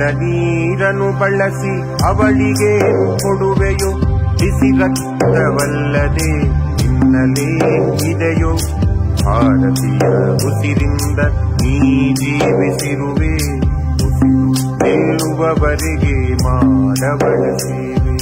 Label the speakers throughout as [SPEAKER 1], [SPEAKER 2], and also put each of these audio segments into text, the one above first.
[SPEAKER 1] ಒಳ ನೀರನ್ನು ಬಳಸಿ ಅವಳಿಗೆ ಕೊಡುವೆಯೋ ಬಿಸಿ ರಕ್ತವಲ್ಲದೆ ನಿನ್ನಲೇ ಇದೆಯೋ ಭಾರತೀಯ ಉಸಿರಿಂದ ನೀ ಜೀವಿಸಿರುವೆ ಉಸಿರು ನಿಲ್ಲುವವರೆಗೆ ಮಾಡಬಳ ಸೇವೆ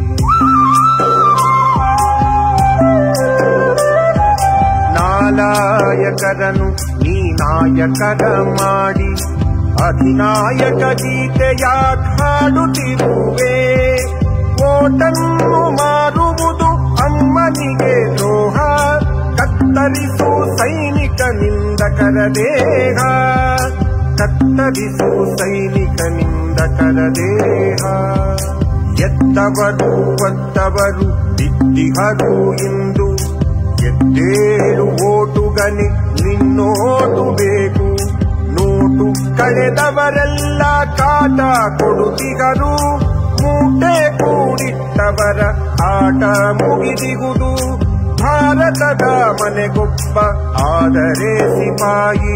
[SPEAKER 1] ನಾಲಾಯಕರನು ನೀ ನಾಯಕರ ಮಾಡಿ ಅಧಿನಾಯಕ ಗೀತೆಯ ಹಾಡುತ್ತಿರುವೆ ಓಟನ್ನು ಮಾರುವುದು ಅಮ್ಮನಿಗೆ ದ್ರೋಹ ಕತ್ತರಿಸು ಸೈನಿಕನಿಂದ ಕರದೇಹ ಕತ್ತರಿಸು ಸೈನಿಕನಿಂದ ಕರದೇಹ ಎತ್ತವರು ಒತ್ತವರು ಬಿದ್ದಿಹರು ಇಂದು ಎದ್ದೇಳು ಓಟುಗನೆ ನಿನ್ನೋಟು ಬೇಕು ನೋಟು ಕಳೆದವರೆಲ್ಲ ಕಾಟ ಕೊಡುತ್ತಿಗರು ಮೂಟೆ ಕೂಡಿಟ್ಟವರ ಆಟ ಮುಗಿದಿಗುದು ಭಾರತದ ಮನೆಗೊಬ್ಬ ಆದರೆ ಸಿಪಾಯಿ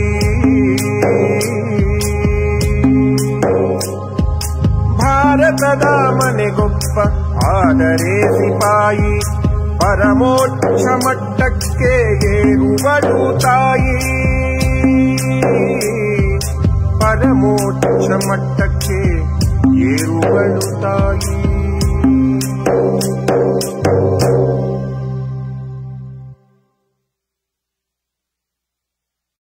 [SPEAKER 1] ಭಾರತದ ಮನೆಗೊಬ್ಬ ಆದರೆ ಸಿಪಾಯಿ ಪರಮೋಚ್ಚ ಮಟ್ಟಕ್ಕೆ ಏರುವಳು ತಾಯಿ ಪರಮೋಚ್ಚ ಮಟ್ಟ